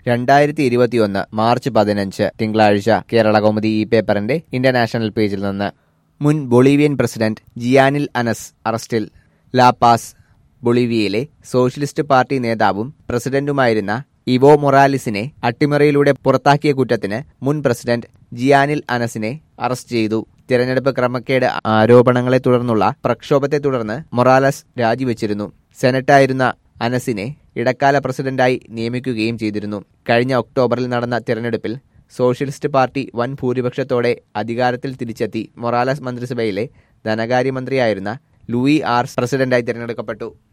രണ്ടായിരത്തി ഇരുപത്തിയൊന്ന് മാർച്ച് പതിനഞ്ച് തിങ്കളാഴ്ച കേരള കൗമുദി ഈ പേപ്പറിന്റെ ഇന്റർനാഷണൽ പേജിൽ നിന്ന് മുൻ ബൊളീവിയൻ പ്രസിഡന്റ് ജിയാനിൽ അനസ് അറസ്റ്റിൽ ലാപാസ് ബൊളീവിയയിലെ സോഷ്യലിസ്റ്റ് പാർട്ടി നേതാവും പ്രസിഡന്റുമായിരുന്ന ഇവോ മൊറാലിസിനെ അട്ടിമറിയിലൂടെ പുറത്താക്കിയ കുറ്റത്തിന് മുൻ പ്രസിഡന്റ് ജിയാനിൽ അനസിനെ അറസ്റ്റ് ചെയ്തു തിരഞ്ഞെടുപ്പ് ക്രമക്കേട് ആരോപണങ്ങളെ തുടർന്നുള്ള പ്രക്ഷോഭത്തെ തുടർന്ന് മൊറാലസ് രാജിവെച്ചിരുന്നു സെനറ്റായിരുന്ന അനസിനെ ഇടക്കാല പ്രസിഡന്റായി നിയമിക്കുകയും ചെയ്തിരുന്നു കഴിഞ്ഞ ഒക്ടോബറിൽ നടന്ന തിരഞ്ഞെടുപ്പിൽ സോഷ്യലിസ്റ്റ് പാർട്ടി വൻ ഭൂരിപക്ഷത്തോടെ അധികാരത്തിൽ തിരിച്ചെത്തി മൊറാലസ് മന്ത്രിസഭയിലെ ധനകാര്യമന്ത്രിയായിരുന്ന ലൂയി ആർ പ്രസിഡന്റായി തിരഞ്ഞെടുക്കപ്പെട്ടു